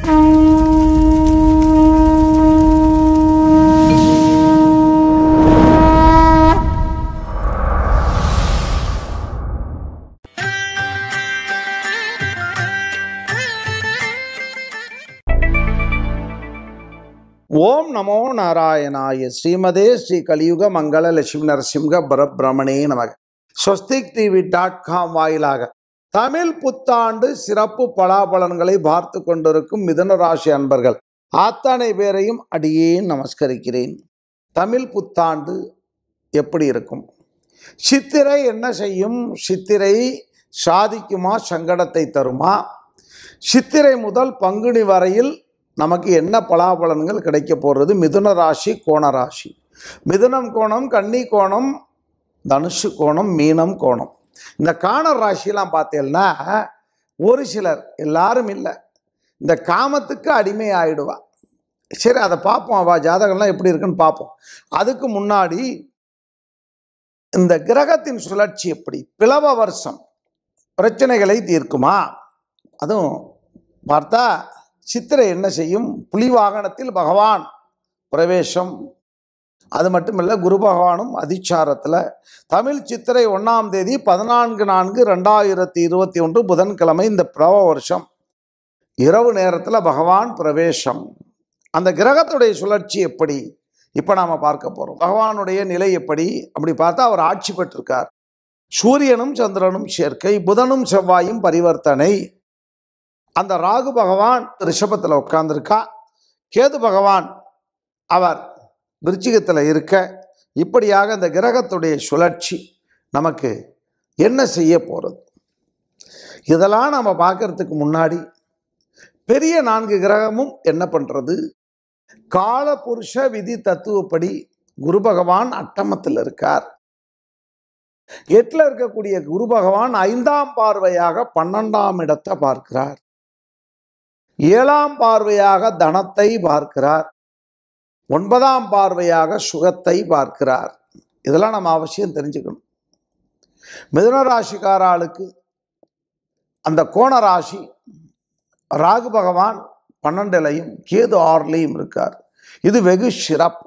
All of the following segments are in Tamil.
ஓம் நமோ நாராயணாய ஸ்ரீமதே ஸ்ரீ கலியுக மங்கள லட்சுமி நரசிம்ஹ பரபிரமணே நமக ஸ்வஸ்திக் டிவி டாட் காம் வாயிலாக தமிழ் புத்தாண்டு சிறப்பு பலாபலன்களை பார்த்து கொண்டிருக்கும் மிதுன ராசி அன்பர்கள் அத்தனை பேரையும் அடியேன் நமஸ்கரிக்கிறேன் தமிழ் புத்தாண்டு எப்படி இருக்கும் சித்திரை என்ன செய்யும் சித்திரை சாதிக்குமா சங்கடத்தை தருமா சித்திரை முதல் பங்குனி வரையில் நமக்கு என்ன பலாபலன்கள் கிடைக்க போகிறது மிதுன ராசி கோண ராசி மிதுனம் கோணம் கன்னி கோணம் தனுஷு கோணம் மீனம் கோணம் இந்த காண ராசியெல்லாம் பார்த்தீங்கன்னா ஒரு சிலர் எல்லாரும் இல்லை இந்த காமத்துக்கு அடிமை ஆயிடுவா சரி அதை பார்ப்போம் அவள் ஜாதகம்லாம் எப்படி இருக்குன்னு பார்ப்போம் அதுக்கு முன்னாடி இந்த கிரகத்தின் சுழற்சி எப்படி பிளவ வருஷம் பிரச்சனைகளை தீர்க்குமா அதுவும் பார்த்தா சித்திரை என்ன செய்யும் புலி வாகனத்தில் பகவான் பிரவேசம் அது மட்டுமில்ல குரு பகவானும் அதிச்சாரத்தில் தமிழ் சித்திரை ஒன்றாம் தேதி பதினான்கு நான்கு ரெண்டாயிரத்தி இருபத்தி ஒன்று புதன்கிழமை இந்த பிரவ வருஷம் இரவு நேரத்தில் பகவான் பிரவேசம் அந்த கிரகத்துடைய சுழற்சி எப்படி இப்போ நாம் பார்க்க போகிறோம் பகவானுடைய நிலை எப்படி அப்படி பார்த்தா அவர் ஆட்சி பெற்றிருக்கார் சூரியனும் சந்திரனும் சேர்க்கை புதனும் செவ்வாயும் பரிவர்த்தனை அந்த ராகு பகவான் ரிஷபத்தில் உட்கார்ந்துருக்கா கேது பகவான் அவர் விருச்சிகத்தில் இருக்க இப்படியாக இந்த கிரகத்துடைய சுழற்சி நமக்கு என்ன செய்ய போகிறது இதெல்லாம் நம்ம பார்க்கறதுக்கு முன்னாடி பெரிய நான்கு கிரகமும் என்ன பண்ணுறது காலபுருஷ விதி தத்துவப்படி குரு பகவான் அட்டமத்தில் இருக்கார் எட்டில் இருக்கக்கூடிய குரு பகவான் ஐந்தாம் பார்வையாக பன்னெண்டாம் இடத்தை பார்க்கிறார் ஏழாம் பார்வையாக தனத்தை பார்க்கிறார் ஒன்பதாம் பார்வையாக சுகத்தை பார்க்கிறார் இதெல்லாம் நம்ம அவசியம் தெரிஞ்சுக்கணும் மிதுன ராசிக்கார ஆளுக்கு அந்த கோண ராசி ராகு பகவான் பன்னெண்டுலையும் கேது ஆறுலையும் இருக்கார் இது வெகு சிறப்பு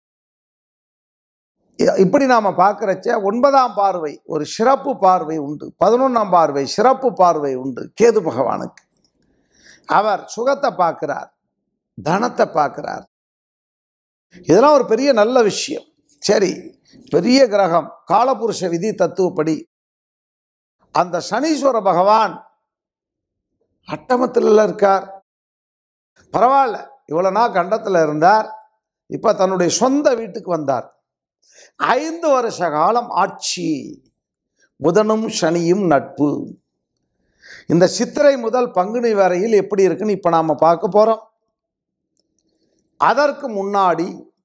இ- இப்படி நாம் பார்க்குறச்ச ஒன்பதாம் பார்வை ஒரு சிறப்பு பார்வை உண்டு பதினொன்றாம் பார்வை சிறப்பு பார்வை உண்டு கேது பகவானுக்கு அவர் சுகத்தை பார்க்கிறார் தனத்தை பார்க்கிறார் இதெல்லாம் ஒரு பெரிய நல்ல விஷயம் சரி பெரிய கிரகம் காலபுருஷ விதி தத்துவப்படி அந்த சனீஸ்வர பகவான் அட்டமத்தில் இருக்கார் பரவாயில்ல இவ்வளோ நாள் கண்டத்தில் இருந்தார் இப்போ தன்னுடைய சொந்த வீட்டுக்கு வந்தார் ஐந்து வருஷ காலம் ஆட்சி புதனும் சனியும் நட்பு இந்த சித்திரை முதல் பங்குனி வரையில் எப்படி இருக்குன்னு இப்போ நாம் பார்க்க போகிறோம் அதற்கு முன்னாடி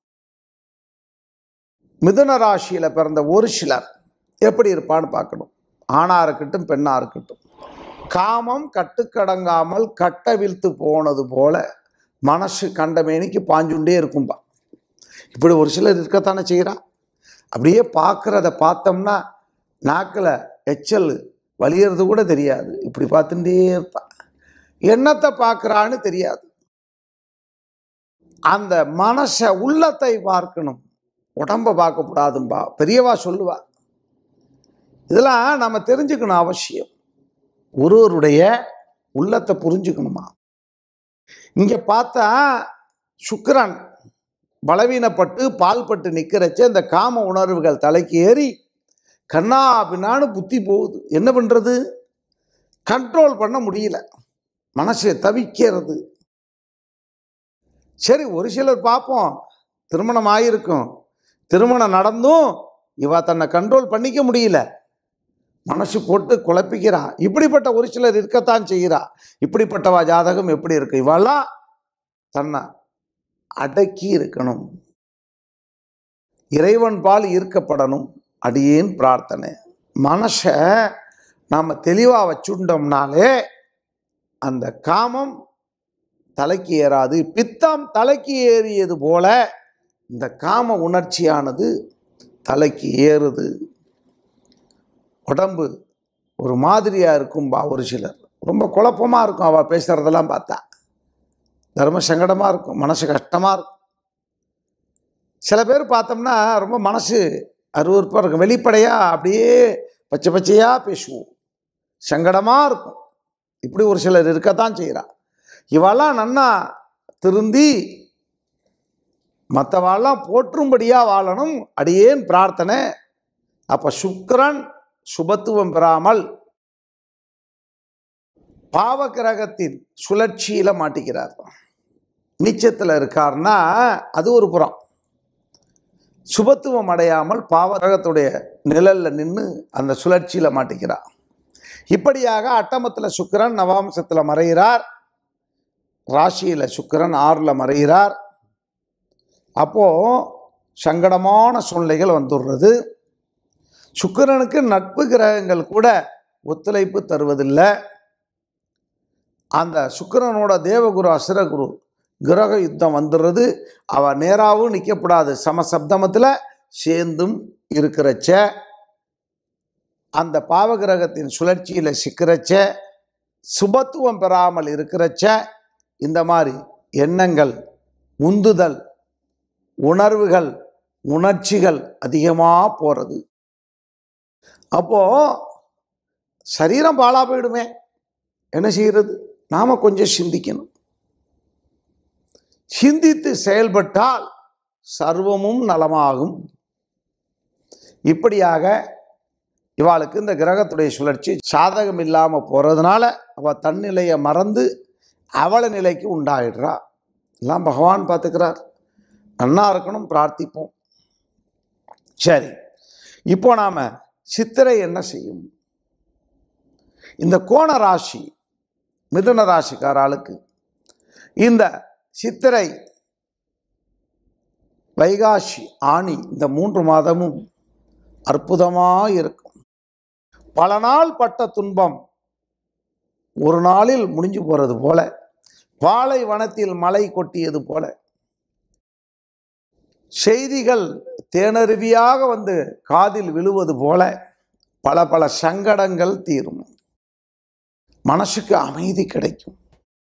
மிதுன ராசியில் பிறந்த ஒரு சிலர் எப்படி இருப்பான்னு பார்க்கணும் ஆணா இருக்கட்டும் பெண்ணா இருக்கட்டும் காமம் கட்டுக்கடங்காமல் கட்டவிழ்த்து போனது போல மனசு கண்டமேனிக்கு பாஞ்சுண்டே இருக்கும்பா இப்படி ஒரு சிலர் இருக்கத்தானே செய்கிறா அப்படியே பார்க்குறத பார்த்தோம்னா நாக்கில் எச்சல் வலியறது கூட தெரியாது இப்படி பார்த்துட்டே இருப்பா என்னத்தை பார்க்குறான்னு தெரியாது அந்த மனசை உள்ளத்தை பார்க்கணும் உடம்பை பார்க்கக்கூடாதும்பா பெரியவா சொல்லுவா இதெல்லாம் நம்ம தெரிஞ்சுக்கணும் அவசியம் ஒருவருடைய உள்ளத்தை புரிஞ்சுக்கணுமா இங்கே பார்த்தா சுக்கிரன் பலவீனப்பட்டு பால்பட்டு நிற்கிறச்ச இந்த காம உணர்வுகள் தலைக்கு ஏறி கண்ணா பின்னான்னு புத்தி போகுது என்ன பண்ணுறது கண்ட்ரோல் பண்ண முடியல மனசை தவிக்கிறது சரி ஒரு சிலர் பார்ப்போம் திருமணம் ஆகியிருக்கும் திருமணம் நடந்தும் இவ தன்னை கண்ட்ரோல் பண்ணிக்க முடியல மனசு போட்டு குழப்பிக்கிறா இப்படிப்பட்ட ஒரு சிலர் இருக்கத்தான் செய்கிறா இப்படிப்பட்டவா ஜாதகம் எப்படி இருக்கு இவெல்லாம் தன்னை அடக்கி இருக்கணும் இறைவன் பால் ஈர்க்கப்படணும் அடியேன் பிரார்த்தனை மனசை நாம் தெளிவாக வச்சுட்டோம்னாலே அந்த காமம் தலைக்கு ஏறாது பித்தம் தலைக்கு ஏறியது போல இந்த காம உணர்ச்சியானது தலைக்கு ஏறுது உடம்பு ஒரு மாதிரியாக இருக்கும்பா ஒரு சிலர் ரொம்ப குழப்பமாக இருக்கும் அவள் பேசுகிறதெல்லாம் பார்த்தா தர்ம சங்கடமாக இருக்கும் மனசு கஷ்டமாக இருக்கும் சில பேர் பார்த்தோம்னா ரொம்ப மனசு அருவருப்பாக இருக்கும் வெளிப்படையாக அப்படியே பச்சை பச்சையாக பேசுவோம் சங்கடமாக இருக்கும் இப்படி ஒரு சிலர் இருக்கத்தான் செய்கிறா இவெல்லாம் நன்னா திருந்தி மற்றவாள்லாம் போற்றும்படியாக வாழணும் அடியேன் பிரார்த்தனை அப்போ சுக்கிரன் சுபத்துவம் பெறாமல் பாவகிரகத்தின் சுழற்சியில மாட்டிக்கிறார் நீச்சத்தில் இருக்கார்னா அது ஒரு புறம் சுபத்துவம் அடையாமல் பாவகிரகத்துடைய நிழல்ல நின்று அந்த சுழற்சியில மாட்டிக்கிறார் இப்படியாக அட்டமத்தில் சுக்கிரன் நவாம்சத்தில் மறைகிறார் ராசியில் சுக்கிரன் ஆறில் மறைகிறார் அப்போ சங்கடமான சூழ்நிலைகள் வந்துடுறது சுக்கிரனுக்கு நட்பு கிரகங்கள் கூட ஒத்துழைப்பு தருவதில்லை அந்த சுக்கிரனோட தேவகுரு அசுரகுரு கிரக யுத்தம் வந்துடுறது அவ நேராகவும் நிற்கக்கூடாது சமசப்தமத்தில் சேர்ந்தும் இருக்கிறச்ச அந்த பாவகிரகத்தின் சுழற்சியில் சிக்கிறச்ச சுபத்துவம் பெறாமல் இருக்கிறச்ச இந்த மாதிரி எண்ணங்கள் உந்துதல் உணர்வுகள் உணர்ச்சிகள் அதிகமாக போகிறது அப்போ சரீரம் பாழா போயிடுமே என்ன செய்யறது நாம கொஞ்சம் சிந்திக்கணும் சிந்தித்து செயல்பட்டால் சர்வமும் நலமாகும் இப்படியாக இவாளுக்கு இந்த கிரகத்துடைய சுழற்சி சாதகம் இல்லாமல் போகிறதுனால அவள் தன்னிலையை மறந்து அவள நிலைக்கு உண்டாயிடுறா எல்லாம் பகவான் பார்த்துக்கிறார் நன்னா இருக்கணும் பிரார்த்திப்போம் சரி இப்போ நாம் சித்திரை என்ன செய்யும் இந்த கோண ராசி மிதுன ராசிக்கார ஆளுக்கு இந்த சித்திரை வைகாசி ஆணி இந்த மூன்று மாதமும் அற்புதமாக இருக்கும் பல நாள் பட்ட துன்பம் ஒரு நாளில் முடிஞ்சு போகிறது போல பாலைவனத்தில் மழை கொட்டியது போல செய்திகள் தேனருவியாக வந்து காதில் விழுவது போல பல பல சங்கடங்கள் தீரும் மனசுக்கு அமைதி கிடைக்கும்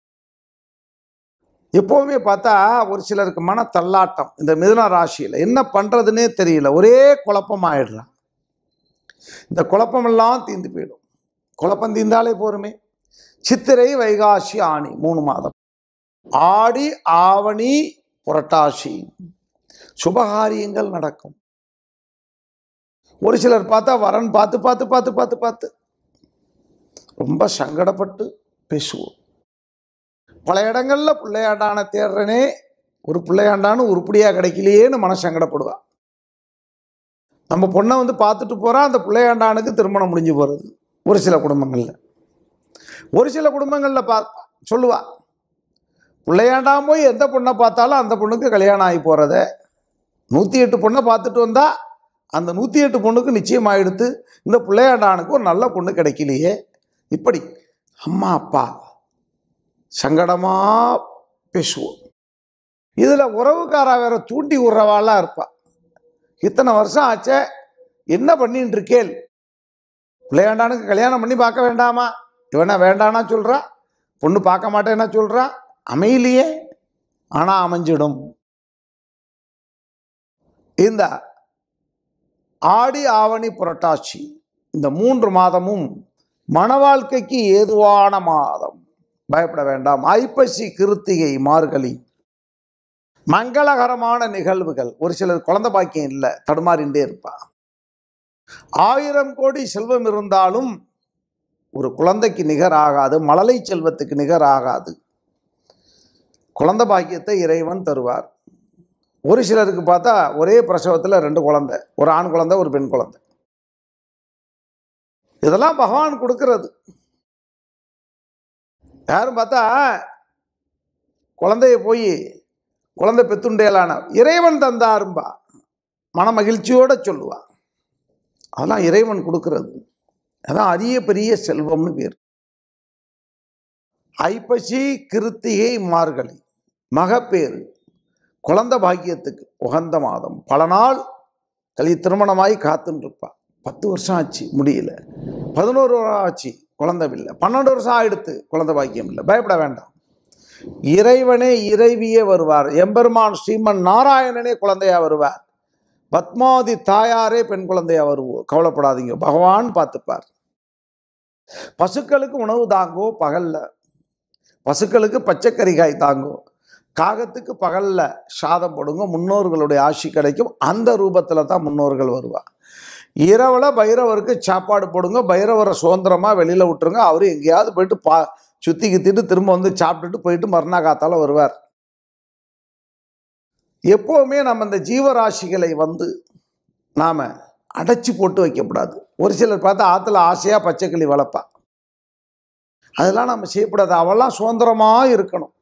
எப்போவுமே பார்த்தா ஒரு சிலருக்கு மன தள்ளாட்டம் இந்த மிதுன ராசியில் என்ன பண்ணுறதுனே தெரியல ஒரே குழப்பம் ஆயிடுறான் இந்த குழப்பமெல்லாம் தீர்ந்து போயிடும் குழப்பம் தீர்ந்தாலே போருமே சித்திரை வைகாசி ஆணி மூணு மாதம் ஆடி ஆவணி புரட்டாசி சுபகாரியங்கள் நடக்கும் ஒரு சிலர் பார்த்தா வரன் பார்த்து பார்த்து பார்த்து பார்த்து பார்த்து ரொம்ப சங்கடப்பட்டு பேசுவோம் பல இடங்களில் பிள்ளையாண்டான தேடுறனே ஒரு பிள்ளையாண்டான்னு உருப்படியாக கிடைக்கலையேன்னு மன சங்கடப்படுவா நம்ம பொண்ணை வந்து பார்த்துட்டு போகிறா அந்த பிள்ளையாண்டானுக்கு திருமணம் முடிஞ்சு போகிறது ஒரு சில குடும்பங்களில் ஒரு சில குடும்பங்களில் பா சொல்லுவா பிள்ளையாண்டாம் போய் எந்த பொண்ணை பார்த்தாலும் அந்த பொண்ணுக்கு கல்யாணம் ஆகி போகிறத நூற்றி எட்டு பொண்ணை பார்த்துட்டு வந்தா அந்த நூற்றி எட்டு பொண்ணுக்கு நிச்சயம் ஆகிடுத்து இந்த பிள்ளையாண்டானுக்கு ஒரு நல்ல பொண்ணு கிடைக்கலையே இப்படி அம்மா அப்பா சங்கடமாக பேசுவோம் இதில் உறவுக்காரா வேற தூண்டி விடுறவாளாக இருப்பா இத்தனை வருஷம் ஆச்சே என்ன பண்ணிட்டு இருக்கேள் பிள்ளையாண்டானுக்கு கல்யாணம் பண்ணி பார்க்க வேண்டாமா இவனா வேண்டானா சொல்கிறா பொண்ணு பார்க்க மாட்டேன்னா சொல்கிறா அமையலையே ஆனால் அமைஞ்சிடும் இந்த ஆடி ஆவணி புரட்டாசி இந்த மூன்று மாதமும் மன வாழ்க்கைக்கு ஏதுவான மாதம் பயப்பட வேண்டாம் ஐப்பசி கிருத்திகை மார்கழி மங்களகரமான நிகழ்வுகள் ஒரு சிலர் குழந்தை பாக்கியம் இல்லை தடுமாறிண்டே இருப்பா ஆயிரம் கோடி செல்வம் இருந்தாலும் ஒரு குழந்தைக்கு நிகர் ஆகாது மழலை செல்வத்துக்கு நிகர் ஆகாது குழந்தை பாக்கியத்தை இறைவன் தருவார் ஒரு சிலருக்கு பார்த்தா ஒரே பிரசவத்தில் ரெண்டு குழந்தை ஒரு ஆண் குழந்தை ஒரு பெண் குழந்தை இதெல்லாம் பகவான் கொடுக்கிறது யாரும் பார்த்தா குழந்தைய போய் குழந்தை பெத்துண்டேலான இறைவன் தந்தாரும்பா மன மகிழ்ச்சியோட சொல்லுவா அதெல்லாம் இறைவன் கொடுக்கிறது அதான் அரிய பெரிய செல்வம்னு பேர் ஐப்பசி கிருத்திகை மார்கழி மகப்பேறு குழந்தை பாக்கியத்துக்கு உகந்த மாதம் பல நாள் கலி திருமணமாகி காத்துன்னு இருப்பா பத்து வருஷம் ஆச்சு முடியல பதினோரு வருஷம் ஆச்சு குழந்தை இல்லை பன்னெண்டு வருஷம் ஆயிடுத்து குழந்தை பாக்கியம் இல்லை பயப்பட வேண்டாம் இறைவனே இறைவியே வருவார் எம்பெருமான் ஸ்ரீமன் நாராயணனே குழந்தையா வருவார் பத்மாவதி தாயாரே பெண் குழந்தையா வருவோம் கவலைப்படாதீங்க பகவான் பார்த்துப்பார் பசுக்களுக்கு உணவு தாங்கோ பகல்ல பசுக்களுக்கு பச்சைக்கறிகாய் தாங்கோ காகத்துக்கு பகல்ல சாதம் போடுங்க முன்னோர்களுடைய ஆட்சி கிடைக்கும் அந்த ரூபத்தில் தான் முன்னோர்கள் வருவா இரவில் பைரவருக்கு சாப்பாடு போடுங்க பைரவரை சுதந்திரமாக வெளியில் விட்டுருங்க அவர் எங்கேயாவது போயிட்டு பா சுற்றி கித்திட்டு திரும்ப வந்து சாப்பிட்டுட்டு போயிட்டு மறுநாள் காத்தால வருவார் எப்போவுமே நம்ம இந்த ஜீவராசிகளை வந்து நாம் அடைச்சி போட்டு வைக்கக்கூடாது ஒரு சிலர் பார்த்தா ஆற்றுல ஆசையாக பச்சைக்கிளி வளர்ப்பா அதெல்லாம் நம்ம செய்யக்கூடாது அவெல்லாம் சுதந்திரமாக இருக்கணும்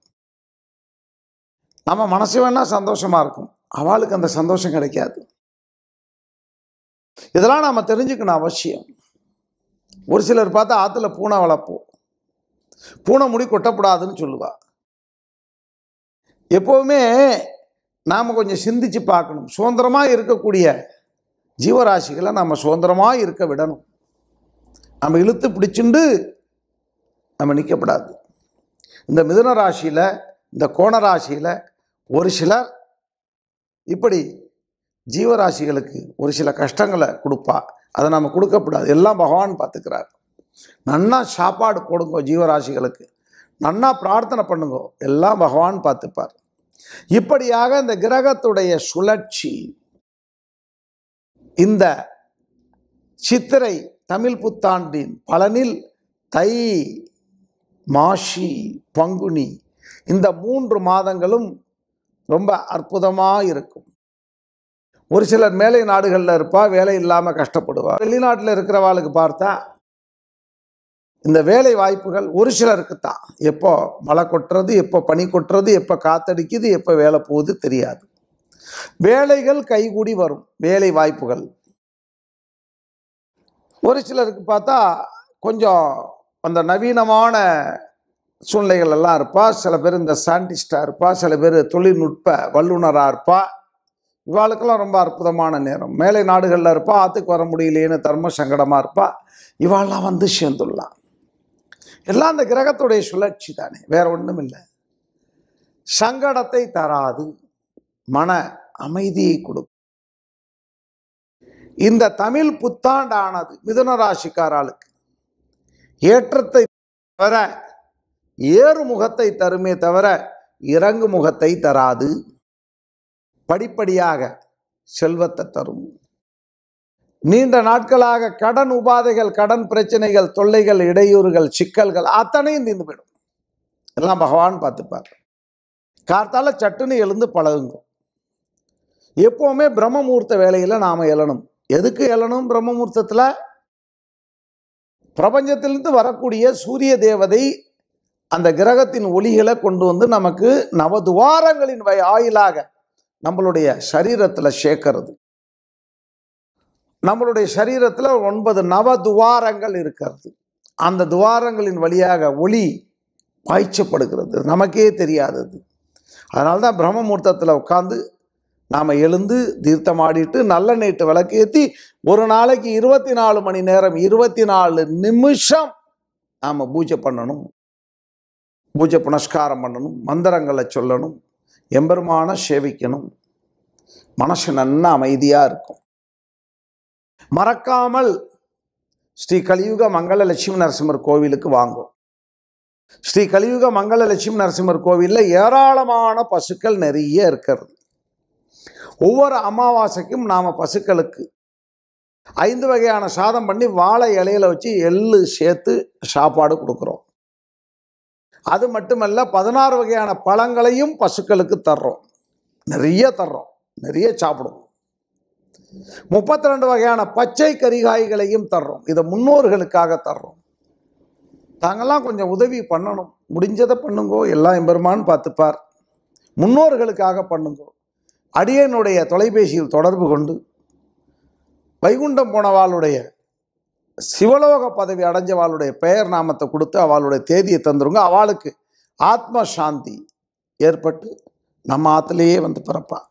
நம்ம மனசு வேணா சந்தோஷமாக இருக்கும் அவளுக்கு அந்த சந்தோஷம் கிடைக்காது இதெல்லாம் நம்ம தெரிஞ்சுக்கணும் அவசியம் ஒரு சிலர் பார்த்தா ஆற்றுல பூனை வளர்ப்போம் பூனை முடி கொட்டக்கூடாதுன்னு சொல்லுவா எப்போவுமே நாம் கொஞ்சம் சிந்திச்சு பார்க்கணும் சுதந்திரமாக இருக்கக்கூடிய ஜீவராசிகளை நம்ம சுதந்திரமாக இருக்க விடணும் நம்ம இழுத்து பிடிச்சுண்டு நம்ம நிற்கக்கூடாது இந்த மிதுன ராசியில் இந்த கோண ராசியில் ஒரு சிலர் இப்படி ஜீவராசிகளுக்கு ஒரு சில கஷ்டங்களை கொடுப்பா அதை நம்ம கொடுக்கக்கூடாது எல்லாம் பகவான் பார்த்துக்கிறார் நன்னா சாப்பாடு போடுங்க ஜீவராசிகளுக்கு நன்னா பிரார்த்தனை பண்ணுங்க எல்லாம் பகவான் பார்த்துப்பார் இப்படியாக இந்த கிரகத்துடைய சுழற்சி இந்த சித்திரை தமிழ் புத்தாண்டின் பலனில் தை மாஷி பங்குனி இந்த மூன்று மாதங்களும் ரொம்ப அற்புதமாக இருக்கும் ஒரு சிலர் மேலை நாடுகளில் இருப்பா வேலை இல்லாமல் கஷ்டப்படுவா வெளிநாட்டில் இருக்கிறவாளுக்கு பார்த்தா இந்த வேலை வாய்ப்புகள் ஒரு சிலருக்கு தான் எப்போ மழை கொட்டுறது எப்போ பனி கொட்டுறது எப்போ காத்தடிக்குது எப்போ வேலை போகுது தெரியாது வேலைகள் கைகூடி வரும் வேலை வாய்ப்புகள் ஒரு சிலருக்கு பார்த்தா கொஞ்சம் அந்த நவீனமான சூழ்நிலைகள் எல்லாம் இருப்பா சில பேர் இந்த சயின்டிஸ்டாக இருப்பா சில பேர் தொழில்நுட்ப வல்லுநராக இருப்பா இவாளுக்கெல்லாம் ரொம்ப அற்புதமான நேரம் மேலை நாடுகளில் இருப்பா ஆற்றுக்கு வர முடியலையேன்னு தர்ம சங்கடமாக இருப்பா இவாள்லாம் வந்து சேர்ந்துடலாம் எல்லாம் அந்த கிரகத்துடைய சுழற்சி தானே வேற ஒன்றும் இல்லை சங்கடத்தை தராது மன அமைதியை கொடுக்கும் இந்த தமிழ் புத்தாண்டானது மிதுன ராசிக்காராளுக்கு ஏற்றத்தை தவிர ஏறு முகத்தை தருமே தவிர இறங்கு முகத்தை தராது படிப்படியாக செல்வத்தை தரும் நீண்ட நாட்களாக கடன் உபாதைகள் கடன் பிரச்சனைகள் தொல்லைகள் இடையூறுகள் சிக்கல்கள் அத்தனையும் தீர்ந்து போயிடும் எல்லாம் பகவான் பார்த்துப்பார் கார்த்தால சட்டுன்னு எழுந்து பழகுங்க எப்போவுமே பிரம்மமூர்த்த வேலையில் நாம் எழணும் எதுக்கு எழணும் பிரம்மமூர்த்தத்தில் பிரபஞ்சத்திலிருந்து வரக்கூடிய சூரிய தேவதை அந்த கிரகத்தின் ஒளிகளை கொண்டு வந்து நமக்கு நவதுவாரங்களின் வய ஆயிலாக நம்மளுடைய சரீரத்தில் சேர்க்கறது நம்மளுடைய சரீரத்தில் ஒன்பது நவ துவாரங்கள் இருக்கிறது அந்த துவாரங்களின் வழியாக ஒளி பாய்ச்சப்படுகிறது நமக்கே தெரியாதது அதனால தான் பிரம்மமுகூர்த்தத்தில் உட்காந்து நாம் எழுந்து தீர்த்தம் ஆடிட்டு நல்ல நீட்டு விளக்கு ஏற்றி ஒரு நாளைக்கு இருபத்தி நாலு மணி நேரம் இருபத்தி நாலு நிமிஷம் நாம் பூஜை பண்ணணும் பூஜை புனஸ்காரம் பண்ணணும் மந்திரங்களை சொல்லணும் எம்பெருமான சேவிக்கணும் மனசு நன்னா அமைதியாக இருக்கும் மறக்காமல் ஸ்ரீ கலியுக மங்கள லட்சுமி நரசிம்மர் கோவிலுக்கு வாங்கும் ஸ்ரீ கலியுக மங்கள லட்சுமி நரசிம்மர் கோவிலில் ஏராளமான பசுக்கள் நிறைய இருக்கிறது ஒவ்வொரு அமாவாசைக்கும் நாம் பசுக்களுக்கு ஐந்து வகையான சாதம் பண்ணி வாழை இலையில வச்சு எள்ளு சேர்த்து சாப்பாடு கொடுக்குறோம் அது மட்டுமல்ல பதினாறு வகையான பழங்களையும் பசுக்களுக்கு தர்றோம் நிறைய தர்றோம் நிறைய சாப்பிடுவோம் முப்பத்தி ரெண்டு வகையான பச்சை கரிகாய்களையும் தர்றோம் இதை முன்னோர்களுக்காக தர்றோம் தாங்கெல்லாம் கொஞ்சம் உதவி பண்ணணும் முடிஞ்சதை பண்ணுங்கோ எல்லாம் எம்பெருமான் பார்த்துப்பார் முன்னோர்களுக்காக பண்ணுங்கோ அடியனுடைய தொலைபேசியில் தொடர்பு கொண்டு வைகுண்டம் போனவாளுடைய சிவலோக பதவி அடைஞ்சவாளுடைய பெயர் நாமத்தை கொடுத்து அவளுடைய தேதியை தந்துருங்க அவளுக்கு ஆத்ம சாந்தி ஏற்பட்டு நம்ம ஆத்துலேயே வந்து பிறப்பா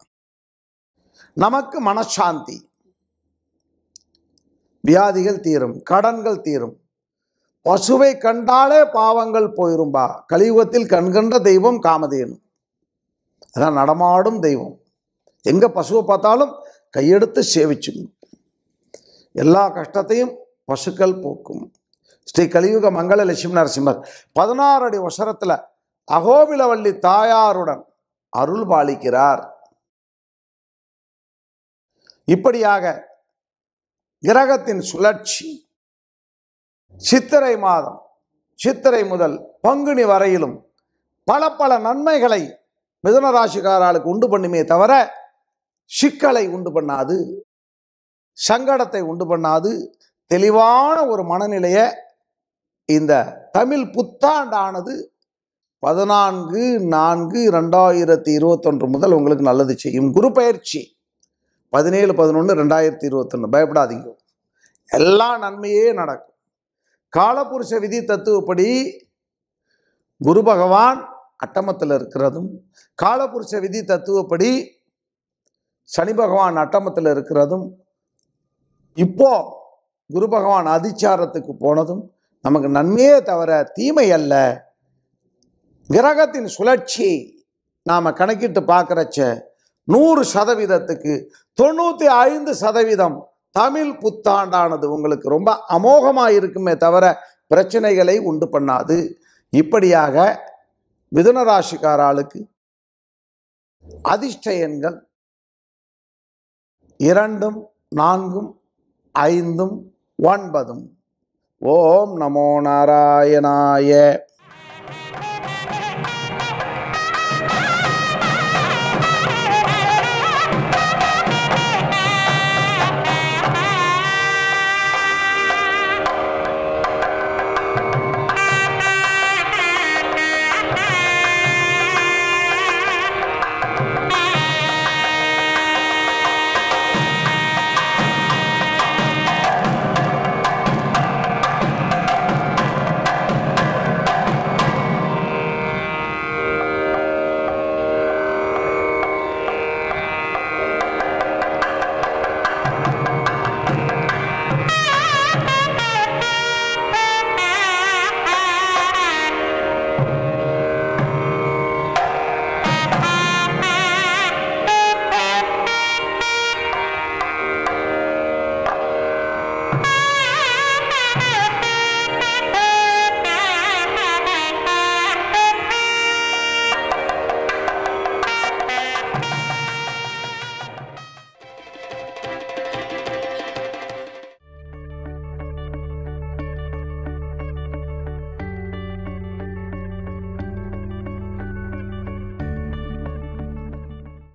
நமக்கு மனசாந்தி வியாதிகள் தீரும் கடன்கள் தீரும் பசுவை கண்டாலே பாவங்கள் போயிரும்பா கலியுகத்தில் கண்கண்ட தெய்வம் காமதேனு அதான் நடமாடும் தெய்வம் எங்க பசுவை பார்த்தாலும் கையெடுத்து சேவிச்சுங்க எல்லா கஷ்டத்தையும் பசுக்கள் போக்கும் ஸ்ரீ கலியுக மங்கள லட்சுமி நரசிம்மர் பதினாறு அடி உசரத்துல அகோபிலவள்ளி தாயாருடன் அருள் பாலிக்கிறார் இப்படியாக கிரகத்தின் சுழற்சி சித்திரை மாதம் சித்திரை முதல் பங்குனி வரையிலும் பல பல நன்மைகளை மிதுன ராசிக்காராளுக்கு உண்டு பண்ணுமே தவிர சிக்கலை உண்டு பண்ணாது சங்கடத்தை உண்டு பண்ணாது தெளிவான ஒரு மனநிலையை இந்த தமிழ் புத்தாண்டானது பதினான்கு நான்கு ரெண்டாயிரத்தி இருபத்தொன்று முதல் உங்களுக்கு நல்லது செய்யும் குரு பயிற்சி பதினேழு பதினொன்று ரெண்டாயிரத்தி இருபத்தொன்று பயப்படாதீங்க எல்லா நன்மையே நடக்கும் காலபுருஷ விதி தத்துவப்படி குரு பகவான் அட்டமத்தில் இருக்கிறதும் காலபுருஷ விதி தத்துவப்படி சனி பகவான் அட்டமத்தில் இருக்கிறதும் இப்போ குரு பகவான் அதிச்சாரத்துக்கு போனதும் நமக்கு நன்மையே தவிர தீமை அல்ல கிரகத்தின் சுழற்சி நாம் கணக்கிட்டு பார்க்குறச்ச நூறு சதவீதத்துக்கு தொண்ணூற்றி ஐந்து சதவீதம் தமிழ் புத்தாண்டானது உங்களுக்கு ரொம்ப அமோகமாக இருக்குமே தவிர பிரச்சனைகளை உண்டு பண்ணாது இப்படியாக மிதுன ராசிக்காராளுக்கு அதிர்ஷ்ட எண்கள் இரண்டும் நான்கும் ஐந்தும் ஒன்பதும் ஓம் நமோ நாராயணாய